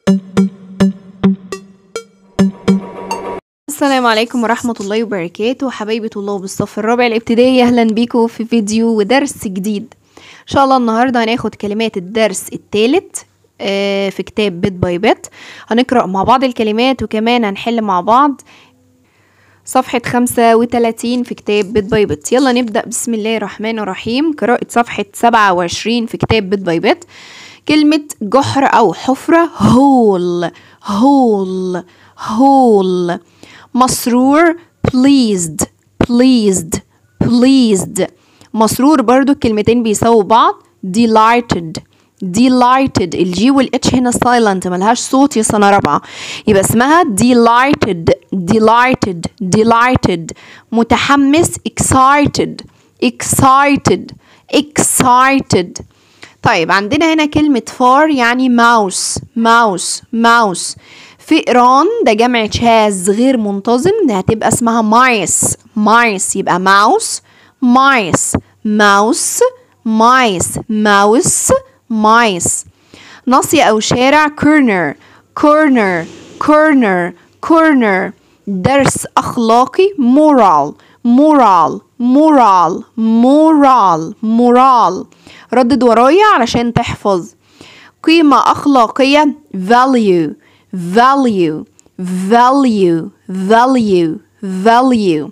السلام عليكم ورحمة الله وبركاته حبايبي طلاب الصف الرابع الابتدائي أهلا بيكم في فيديو ودرس جديد إن شاء الله النهاردة هناخد كلمات الدرس الثالث في كتاب بيت باي بيت هنقرأ مع بعض الكلمات وكمان هنحل مع بعض صفحة خمسة وتلاتين في كتاب بيت باي بيت يلا نبدأ بسم الله الرحمن الرحيم قراءة صفحة سبعة وعشرين في كتاب بيت باي بيت كلمة جحر أو حفرة هول هول هول مسرور pleased pleased pleased مسرور برضو الكلمتين بيساووا بعض delighted delighted الجي والاتش هنا silent ملهاش صوت يا سنة رابعة يبقى اسمها delighted delighted delighted متحمس excited excited excited طيب عندنا هنا كلمة فار يعني ماوس ماوس ماوس فئران ده جمع شاذ غير منتظم ده هتبقى اسمها مايس مايس يبقى ماوس مايس ماوس مايس ماوس مايس ناصية أو شارع كورنر كورنر كورنر كورنر درس أخلاقي مورال مورال مورال مورال مورال ردد ورايا علشان تحفظ قيمة أخلاقية value value value value value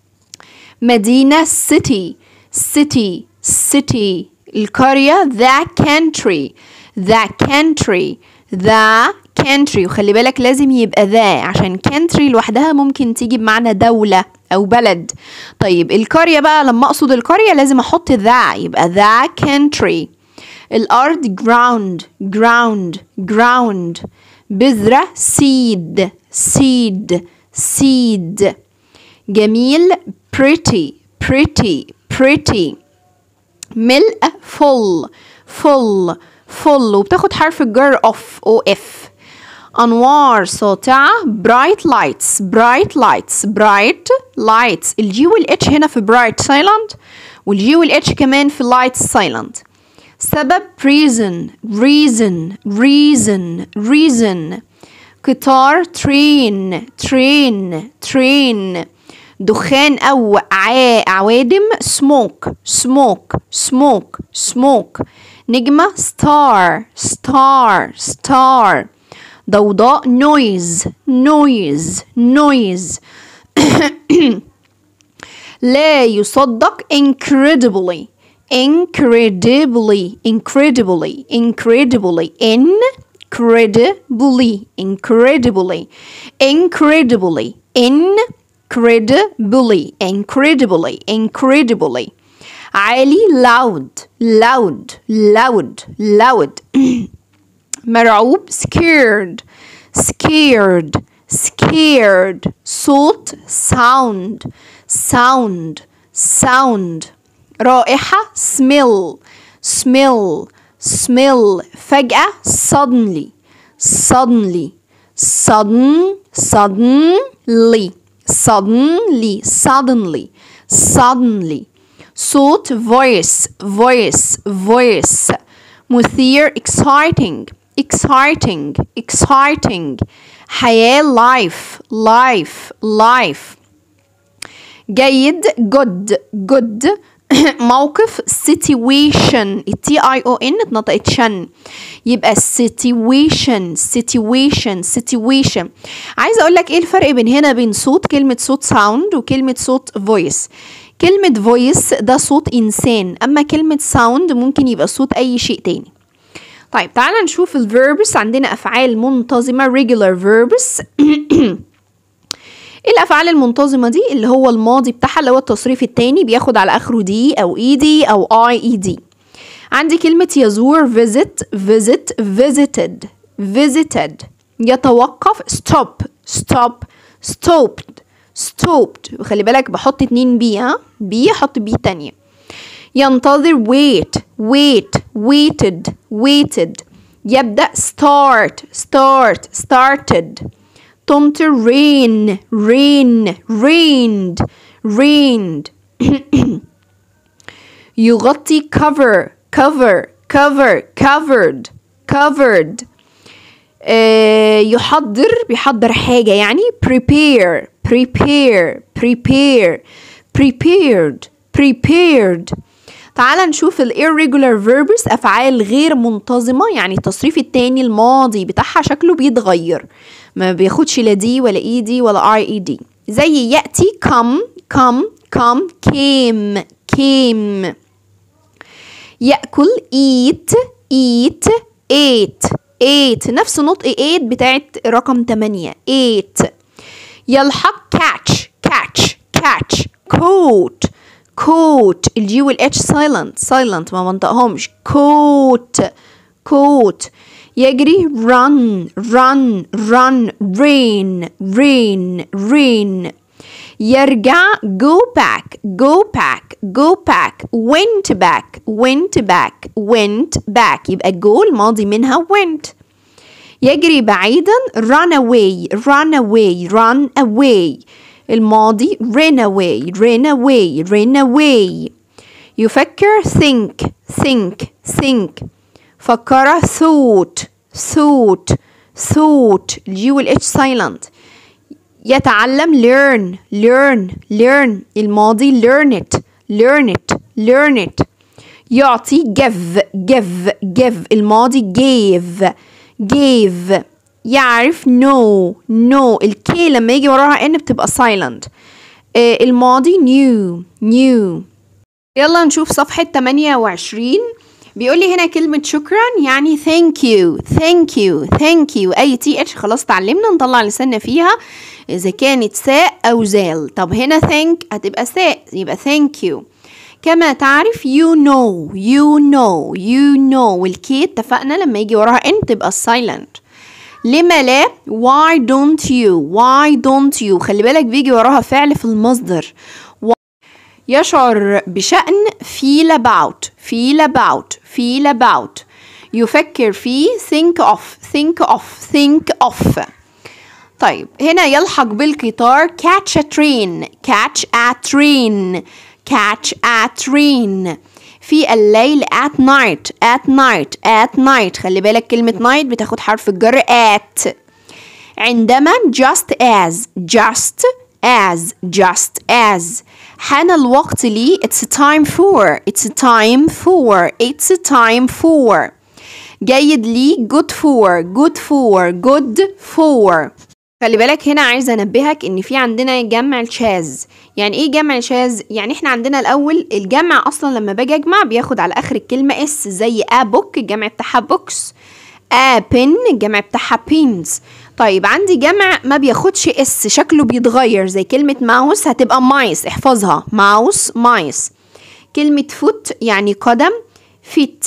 مدينة city city city القرية the country the country the country وخلي بالك لازم يبقى ذا عشان country لوحدها ممكن تيجي بمعنى دولة أو بلد طيب القرية بقى لما أقصد القرية لازم أحط ذا يبقى the country الأرض ground ground ground بذرة seed seed seed جميل pretty pretty pretty ملء full full full وبتاخد حرف الجر off او اف أنوار ساطعة bright lights bright lights bright lights الجي والاتش هنا في bright silent والجي والاتش كمان في light silent سبب reason reason reason reason قطار train train train دخان أو عوادم smoke smoke smoke smoke نجمة star star star ضوضاء noise noise noise لا يصدق incredibly incredibly incredibly incredibly incredibly incredibly incredibly incredibly incredibly incredibly عالي loud loud loud loud مرعوب scared scared scared صوت sound sound sound رائحة smell smell smell فجأة suddenly suddenly sudden suddenly suddenly suddenly suddenly صوت voice voice voice مثير exciting exciting exciting حياة life life life جيد good good موقف situation التي اي او ان اتنطقت شن يبقى situation situation situation عايزه اقول لك ايه الفرق بين هنا بين صوت كلمه صوت sound وكلمه صوت voice كلمه voice ده صوت انسان اما كلمه sound ممكن يبقى صوت اي شيء تاني طيب تعالى نشوف الفيربس عندنا افعال منتظمه regular verbs الافعال المنتظمه دي اللي هو الماضي بتاعها اللي هو التصريف التاني بياخد على اخره دي او اي دي او اي اي دي عندي كلمه يزور visit visit visited visited يتوقف stop stop stopped stopped وخلي بالك بحط اتنين بي ها بي احط بي تانية ينتظر wait wait waited waited يبدأ start start started تمطر rain rain rained rained يغطي cover cover cover covered covered آه يحضر بيحضر حاجة يعني prepare prepare prepare prepared prepared تعال نشوف ال irregular verbs أفعال غير منتظمة يعني التصريف التاني الماضي بتاعها شكله بيتغير ما بياخدش لا دي ولا اي دي ولا اي اي دي زي يأتي come come come came came يأكل eat eat ate ate نفس نطق ate بتاعت رقم 8 ate يلحق catch catch catch coat coat الجي والاتش silent silent ما منطقهمش coat coat يجري run run run rain rain rain يرجع go back go back go back went back went back went back يبقى go الماضي منها went يجري بعيدا run away run away run away الماضي ran away ran away ran away يفكر think think think فكر thought thought thought الجي والاتش silent يتعلم learn learn learn الماضي learn it learn it learn it يعطي give give give الماضي gave gave يعرف no no الكي لما يجي وراها ان بتبقى silent آه الماضي knew knew يلا نشوف صفحة 28 بيقول لي هنا كلمة شكرا يعني thank you thank you thank you أي تي اتش خلاص اتعلمنا نطلع لساننا فيها إذا كانت ساء أو زال طب هنا thank هتبقى ساء يبقى thank you كما تعرف you know you know you know والكي اتفقنا لما يجي وراها ان تبقى silent لما لا why don't you why don't you خلي بالك بيجي وراها فعل في المصدر يشعر بشأن feel about feel about feel about يفكر فيه think of think of think of طيب هنا يلحق بالقطار catch a train catch a train catch a train في الليل at night at night at night خلي بالك كلمة night بتاخد حرف الجر at عندما just as just as just as حان الوقت لي it's time for it's time for it's time for جيد لي good for good for good for خلي بالك هنا عايزه انبهك ان في عندنا جمع الشاذ يعني ايه جمع الشاذ يعني احنا عندنا الاول الجمع اصلا لما باجي اجمع بياخد على اخر الكلمه اس زي ا بوك الجمع بتاعها بوكس ا بن الجمع بتاعها بينز طيب عندي جمع ما بياخدش اس شكله بيتغير زي كلمه ماوس هتبقى مايس احفظها ماوس مايس كلمه فوت يعني قدم فيت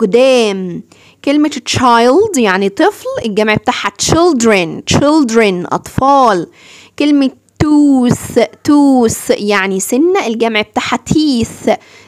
اقدام كلمة child يعني طفل الجمع بتاعها children children أطفال كلمة tooth tooth يعني سنة الجمع بتاعها teeth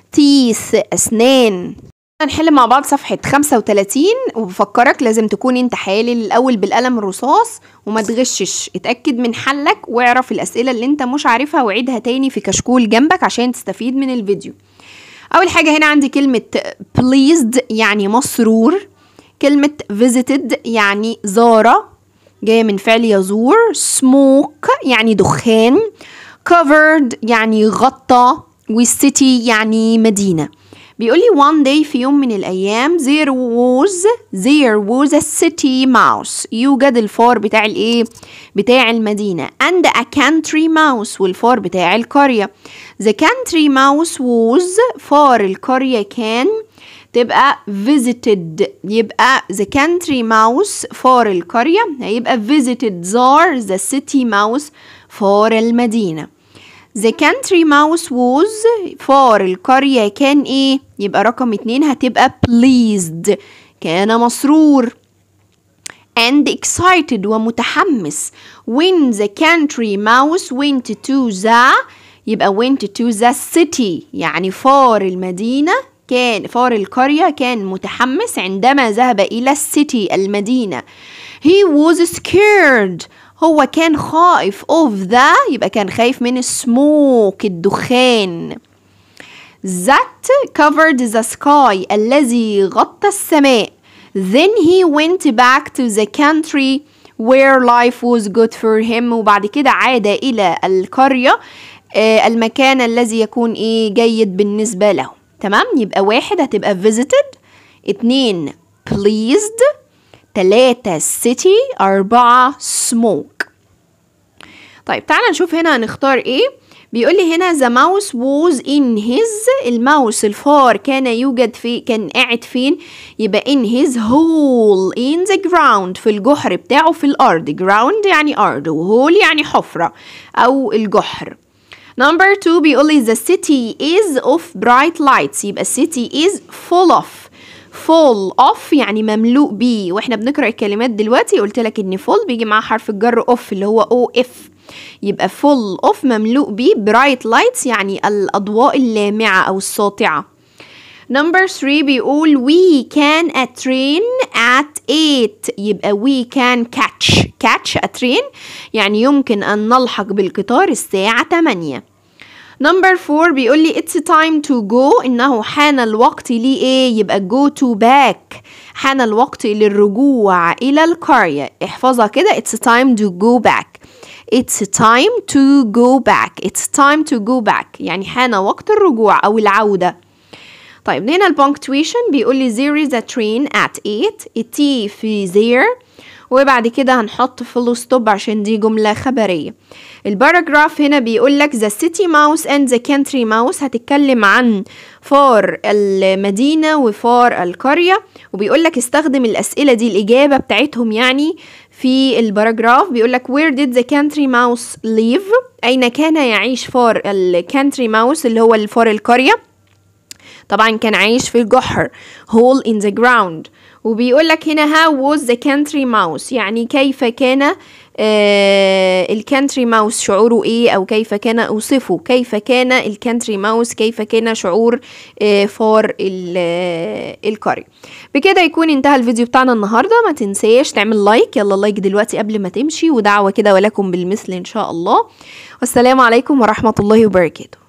teeth أسنان هنحل مع بعض صفحة 35 وبفكرك لازم تكون انت حالل الأول بالقلم الرصاص وما تغشش اتأكد من حلك واعرف الأسئلة اللي انت مش عارفها وعيدها تاني في كشكول جنبك عشان تستفيد من الفيديو أول حاجة هنا عندي كلمة pleased يعني مسرور كلمة visited يعني زار جاية من فعل يزور smoke يعني دخان covered يعني غطى والcity يعني مدينة بيقول لي one day في يوم من الأيام there was there was a city mouse يوجد الفار بتاع الإيه بتاع المدينة and a country mouse والفار بتاع القرية the country mouse was فار القرية كان تبقى visited يبقى the country mouse فار القرية هيبقى visited زار the city mouse فار المدينة the country mouse was فار القرية كان ايه يبقى رقم اتنين هتبقى pleased كان مسرور and excited ومتحمس when the country mouse went to the يبقى went to the city يعني فار المدينة كان فار القرية كان متحمس عندما ذهب إلى السيتي المدينة he was scared هو كان خائف of the يبقى كان خايف من السموك الدخان that covered the sky الذي غطى السماء then he went back to the country where life was good for him وبعد كده عاد إلى القرية آه المكان الذي يكون إيه جيد بالنسبة له تمام يبقى واحد هتبقى visited اتنين pleased تلاتة city أربعة smoke طيب تعالى نشوف هنا هنختار ايه بيقول لي هنا the mouse was in his الماوس الفار كان يوجد في كان قاعد فين يبقى in his hole in the ground في الجحر بتاعه في الأرض ground يعني أرض وهول يعني حفرة أو الجحر number two بيقول لي the city is of bright lights يبقى city is full of full of يعني مملوء بيه واحنا بنقرأ الكلمات دلوقتي قلت لك ان full بيجي معاه حرف الجر of اللي هو او اف يبقى full of مملوء بيه bright lights يعني الأضواء اللامعة أو الساطعة Number 3 بيقول we can a train at 8 يبقى we can catch catch a train يعني يمكن أن نلحق بالقطار الساعة 8 نمبر 4 بيقول لي it's time to go انه حان الوقت لي ايه يبقى go to back حان الوقت للرجوع الى القرية احفظها كده it's time to go back it's time to go back it's time to go back يعني حان وقت الرجوع او العودة طيب هنا البونكتويشن بيقول لي there is a train at 8 التي في there وبعد كده هنحط فول ستوب عشان دي جملة خبرية الباراجراف هنا بيقول لك the city mouse and the country mouse هتتكلم عن فار المدينة وفار القرية وبيقول لك استخدم الأسئلة دي الإجابة بتاعتهم يعني في الباراجراف بيقول لك where did the country mouse live أين كان يعيش فار الكانتري ماوس اللي هو الفار القرية طبعا كان عايش في الجحر hole in the ground وبيقول لك هنا how was the country mouse يعني كيف كان آه الكانتري ماوس شعوره ايه او كيف كان اوصفه كيف كان الكانتري ماوس كيف كان شعور آه فار القرية بكده يكون انتهى الفيديو بتاعنا النهاردة ما تنساش تعمل لايك يلا لايك دلوقتي قبل ما تمشي ودعوة كده ولكم بالمثل ان شاء الله والسلام عليكم ورحمة الله وبركاته